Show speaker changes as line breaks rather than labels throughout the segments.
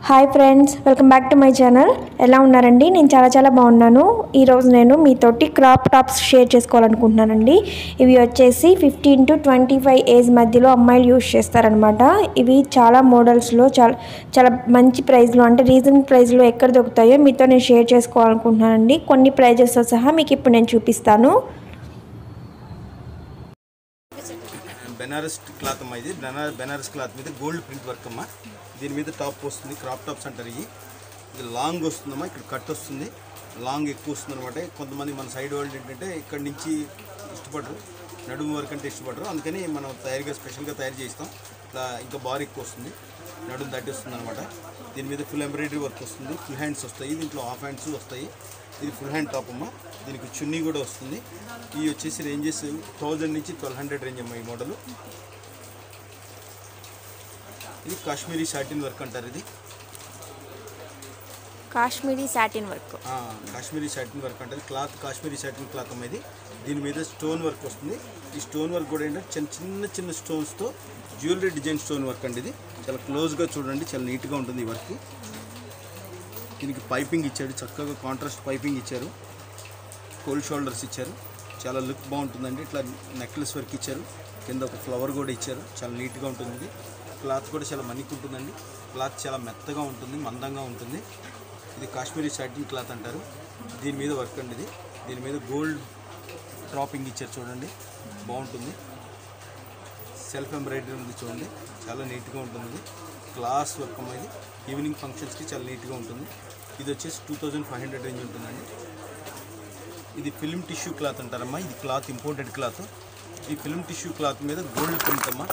Hi friends welcome back to my channel ఎలా ఉన్నారండి నేను చాలా చాలా బాగున్నాను ఈరోజు నేను మీతోటి క్రాప్ టాప్స్ షేర్ చేసుకోవాలనుకుంటున్నానండి ఇవి వచ్చేసి fifteen to twenty five age మధ్యలో అమ్మాయిలు యూస్ చేస్తారనమాట ఇవి చాలా మోడల్స్లో చాలా చాలా మంచి ప్రైస్లో అంటే రీజనబుల్ ప్రైస్లో ఎక్కడ దొరుకుతాయో మీతో నేను షేర్ చేసుకోవాలనుకుంటున్నానండి కొన్ని ప్రైజెస్తో సహా మీకు ఇప్పుడు నేను చూపిస్తాను
బెనారస్ క్లాత్ అమ్మా ఇది బెనా- బెనారస్ క్లాత్ మీద గోల్డ్ ప్రింట్ వర్క్ అమ్మా దీని మీద టాప్ వస్తుంది క్రాప్ టాప్స్ అంటారు ఇవి ఇది లాంగ్ వస్తుందమ్మా ఇక్కడ కట్ వస్తుంది లాంగ్ ఎక్కువ వస్తుంది అనమాట కొంతమంది మన సైడ్ వాళ్ళు ఏంటంటే ఇక్కడ నుంచి ఇష్టపడరు నడుము వరకు అంటే ఇష్టపడరు అందుకని మనం తయారుగా స్పెషల్గా తయారు చేస్తాం ఇట్లా ఇంకా బార్ ఎక్కువ వస్తుంది నడుము దాటి వస్తుంది అనమాట దీని మీద ఫుల్ ఎంబ్రాయిడరీ వర్క్ వస్తుంది ఫుల్ హ్యాండ్స్ వస్తాయి దీంట్లో హాఫ్ హ్యాండ్స్ వస్తాయి ఇది ఫుల్ హ్యాండ్ టాప్ అమ్మా దీనికి చున్నీ కూడా వస్తుంది ఇవి వచ్చేసి రేంజెస్ థౌజండ్ నుంచి ట్వెల్వ్ హండ్రెడ్ రేంజ్ అమ్మా ఈ మోడల్ ఇది కాశ్మీరీ సాటిన్ వర్క్ అంటారు ఇది
కాశ్మీరీ సాటిన్ వర్క్
ఆ, కాశ్మీరీ సాటిన్ వర్క్ అంటారు క్లాత్ కాశ్మీరీ సాటిన్ క్లాత్ అమ్మ ఇది దీని మీద స్టోన్ వర్క్ వస్తుంది ఈ స్టోన్ వర్క్ కూడా ఏంటంటే చిన్న చిన్న చిన్న స్టోన్స్తో జ్యువెలరీ డిజైన్ స్టోన్ వర్క్ అండి ఇది చాలా క్లోజ్గా చూడండి చాలా నీట్గా ఉంటుంది ఈ వర్క్ దీనికి పైపింగ్ ఇచ్చాడు చక్కగా కాంట్రాస్ట్ పైపింగ్ ఇచ్చారు కోల్డ్ షోల్డర్స్ ఇచ్చారు చాలా లుక్ బాగుంటుందండి ఇట్లా నెక్లెస్ వర్క్ ఇచ్చారు కింద ఒక ఫ్లవర్ కూడా ఇచ్చారు చాలా నీట్గా ఉంటుంది ఇది క్లాత్ కూడా చాలా మన్నిక్ ఉంటుందండి క్లాత్ చాలా మెత్తగా ఉంటుంది మందంగా ఉంటుంది ఇది కాశ్మీరీ సాటిన్ క్లాత్ అంటారు దీని మీద వర్క్ అండి ఇది దీని మీద గోల్డ్ డ్రాపింగ్ ఇచ్చారు చూడండి బాగుంటుంది సెల్ఫ్ ఎంబ్రాయిడరీ ఉంది చూడండి చాలా నీట్గా ఉంటుంది ఇది క్లాస్ వర్క్ అమ్మ ఇది ఈవినింగ్ ఫంక్షన్స్కి చాలా నీట్గా ఉంటుంది ఇది వచ్చేసి two thousand five hundred range ఉంటుందండి ఇది ఫిల్మ్ టిష్యూ క్లాత్ అంటారమ్మా ఇది క్లాత్ ఇంపోర్టెడ్ క్లాత్ ఈ ఫిల్మ్ టిష్యూ క్లాత్ మీద గోల్డ్ ప్రింట్ అమ్మా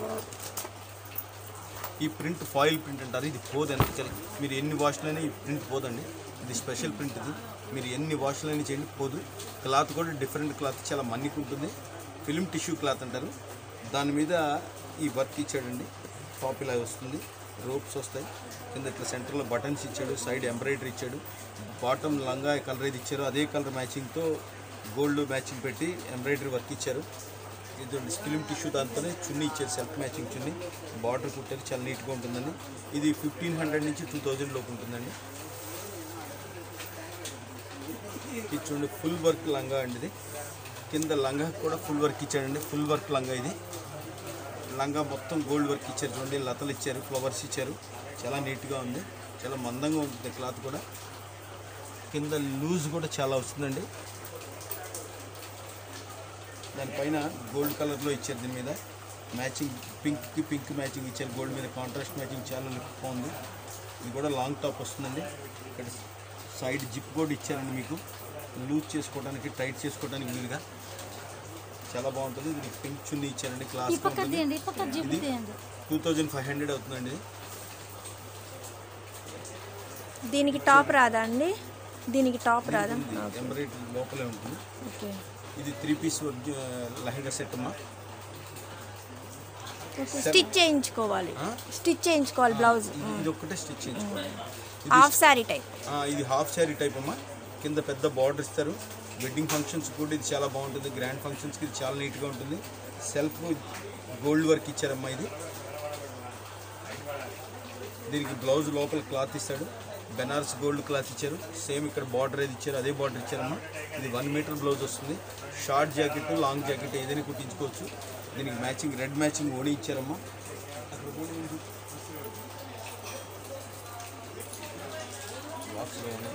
ఈ ప్రింట్ ఫాయిల్ ప్రింట్ అంటారు ఇది పోదు ఎందుకని మీరు ఎన్ని వాష్లైనా ఈ ప్రింట్ పోదండి ఇది స్పెషల్ ప్రింట్ ఇది మీరు ఎన్ని వాష్లైనా చేయండి పోదు క్లాత్ కూడా డిఫరెంట్ క్లాత్ చాలా మన్నిక ఉంటుంది ఫిల్మ్ టిష్యూ క్లాత్ అంటారు దాని మీద ఈ వర్క్ ఇచ్చాడండి టాప్ ఇలా వస్తుంది రోప్స్ వస్తాయి కింద ఇట్లా సెంటర్లో బటన్స్ ఇచ్చాడు సైడ్ ఎంబ్రాయిడరీ ఇచ్చాడు బాటమ్ లంగా కలర్ ఏది ఇచ్చారో అదే కలర్ మ్యాచింగ్తో గోల్డ్ మ్యాచింగ్ పెట్టి ఎంబ్రాయిడరీ వర్క్ ఇచ్చారు ఇది ఫిలిం టిష్యూ దాంతోనే చున్నీ ఇచ్చారు సెల్ఫ్ మ్యాచింగ్ చున్నీ బార్డర్ కుట్టారు చాలా నీట్గా ఉంటుందండి ఇది ఫిఫ్టీన్ హండ్రెడ్ నుంచి టూ థౌజండ్ లోపు ఉంటుందండి ఇది చూడండి ఫుల్ వర్క్ లంగా అండి ఇది కింద లంగా కూడా ఫుల్ వర్క్ ఇచ్చాడండి ఫుల్ వర్క్ లంగా ఇది లంగా మొత్తం గోల్డ్ వర్క్ ఇచ్చారు చూడండి లతలు ఇచ్చారు ఫ్లవర్స్ ఇచ్చారు చాలా నీట్గా ఉంది చాలా మందంగా ఉంటుంది క్లాత్ కూడా కింద లూజ్ కూడా చాలా వస్తుందండి దానిపైన గోల్డ్ కలర్లో ఇచ్చారు దీని మీద మ్యాచింగ్ పింక్కి పింక్ మ్యాచింగ్ ఇచ్చారు గోల్డ్ మీద కాంట్రాస్ట్ మ్యాచింగ్ చాలా లుక్ బాగుంది ఇది కూడా లాంగ్ టాప్ వస్తుందండి ఇక్కడ సైడ్ జిప్ కూడా ఇచ్చారండి మీకు లూజ్ చేసుకోవడానికి టైట్ చేసుకోవడానికి వీలుగా చాలా బాగుంటుంది ఇది పింక్ చున్నీ ఇచ్చారండి క్లాస్
పక్క తీయండి ఈ పక్క జిప్
ఇది
తీయండి
టూ థౌజండ్ ఫైవ్ హండ్రెడ్ అవుతుందండి ఇది
దీనికి టాప్ రాదా అండి దీనికి టాప్ రాదా
ఎంబ్రాయిడరీ లోపలే ఉంటుంది
ఓకే
ఇది త్రీ పీస్ లెహంగా సెట్ అమ్మా
స్టిచ్ చేయించుకోవాలి
ఆ?
స్టిచ్ చేయించుకోవాలి బ్లౌజ్
ఇది ఇది ఒక్కటే స్టిచ్ చేయించుకోవాలి ఇది
హాఫ్ శారీ టైప్
ఆ, ఇది హాఫ్ శారీ టైప్ అమ్మా కింద పెద్ద బార్డర్ ఇస్తారు వెడ్డింగ్ ఫంక్షన్స్ కూడా ఇది చాలా బాగుంటుంది గ్రాండ్ ఫంక్షన్స్కి ఇది చాలా నీట్గా ఉంటుంది సెల్ఫ్ గోల్డ్ వర్క్ ఇచ్చారమ్మా ఇది దీనికి బ్లౌజ్ లోపల క్లాత్ ఇస్తాడు బెనారస్ గోల్డ్ క్లాత్ ఇచ్చారు సేమ్ ఇక్కడ బార్డర్ ఏది ఇచ్చారు అదే బార్డర్ ఇచ్చారమ్మా ఇది వన్ మీటర్ బ్లౌజ్ వస్తుంది షార్ట్ జాకెట్ లాంగ్ జాకెట్ ఏదైనా కుట్టించుకోవచ్చు దీనికి మ్యాచింగ్ రెడ్ మ్యాచింగ్ ఓణి ఇచ్చారమ్మా బాక్స్లో ఉన్నాయి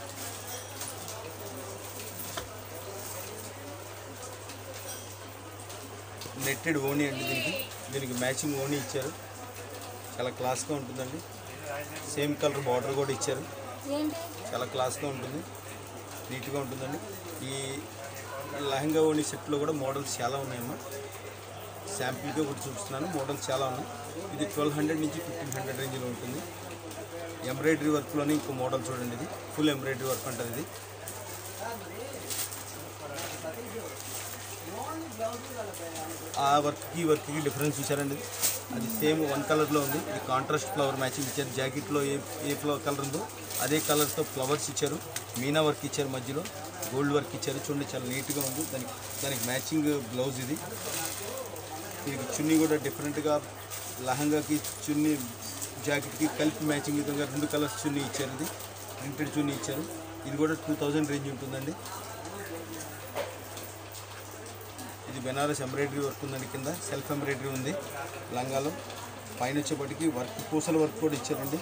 నెట్టెడ్ ఓణి అండి దీనికి దీనికి మ్యాచింగ్ ఓణి ఇచ్చారు చాలా క్లాస్గా ఉంటుందండి సేమ్ కలర్ బార్డర్ కూడా ఇచ్చారు
ఏంటి
చాలా క్లాస్గా ఉంటుంది నీట్గా ఉంటుందండి ఈ లెహంగా ఓణి సెట్లో కూడా మోడల్స్ చాలా ఉన్నాయమ్మా శాంపిల్గా కూడా చూపిస్తున్నాను మోడల్స్ చాలా ఉన్నాయి ఇది ట్వెల్వ్ హండ్రెడ్ నుంచి ఫిఫ్టీన్ హండ్రెడ్ రేంజ్లో ఉంటుంది ఎంబ్రాయిడరీ వర్క్లోనే ఇంకో మోడల్ చూడండి ఇది ఫుల్ ఎంబ్రాయిడరీ వర్క్ అంటారు ఇది ఆ వర్క్కి ఈ వర్క్కి డిఫరెన్స్ చూసారండి అది సేమ్ వన్ కలర్లో ఉంది ఇది కాంట్రాస్ట్ ఫ్లవర్ మ్యాచింగ్ ఇచ్చారు జాకెట్లో ఏ ఏ ఫ్లవర్ కలర్ ఉందో అదే కలర్తో ఫ్లవర్స్ ఇచ్చారు మీనా వర్క్ ఇచ్చారు మధ్యలో గోల్డ్ వర్క్ ఇచ్చారు చూడండి చాలా నీట్గా ఉంది దానికి దానికి మ్యాచింగ్ బ్లౌజ్ ఇది దీనికి చున్నీ కూడా డిఫరెంట్గా లహంగాకి చున్నీ జాకెట్కి కలిపి మ్యాచింగ్ విధంగా రెండు కలర్స్ చున్నీ ఇచ్చారు ఇది ప్రింటెడ్ చున్నీ ఇచ్చారు ఇది కూడా టూ థౌజండ్ రేంజ్ ఉంటుందండి ఇది బెనారస్ ఎంబ్రాయిడరీ వర్క్ ఉందండి కింద సెల్ఫ్ ఎంబ్రాయిడరీ ఉంది లంగాలో పైన వచ్చేపటికి వర్క్ పూసల వర్క్ కూడా ఇచ్చారండి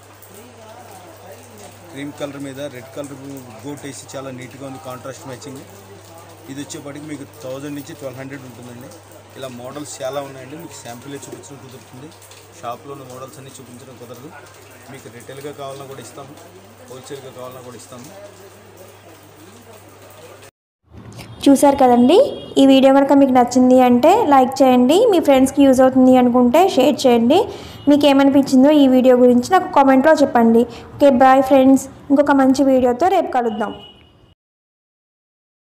క్రీమ్ కలర్ మీద రెడ్ కలర్ గోట్ వేసి చాలా నీట్గా ఉంది కాంట్రాస్ట్ మ్యాచింగ్ ఇది వచ్చేపటికి మీకు థౌజండ్ నుంచి ట్వెల్వ్ హండ్రెడ్ ఉంటుందండి ఇలా మోడల్స్ చాలా ఉన్నాయండి మీకు శాంపిల్ చూపించడం కుదురుతుంది షాప్లో ఉన్న మోడల్స్ అన్నీ చూపించడం కుదరదు మీకు రిటైల్గా కావాలన్నా కూడా ఇస్తాము హోల్సేల్గా కావాలన్నా కూడా ఇస్తాము
చూశారు కదండి ఈ వీడియో కనుక మీకు నచ్చింది అంటే లైక్ చేయండి మీ ఫ్రెండ్స్కి యూజ్ అవుతుంది అనుకుంటే షేర్ చేయండి మీకు ఏమనిపించిందో ఈ వీడియో గురించి నాకు కామెంట్లో చెప్పండి ఓకే బాయ్ ఫ్రెండ్స్ ఇంకొక మంచి వీడియోతో రేపు కలుద్దాం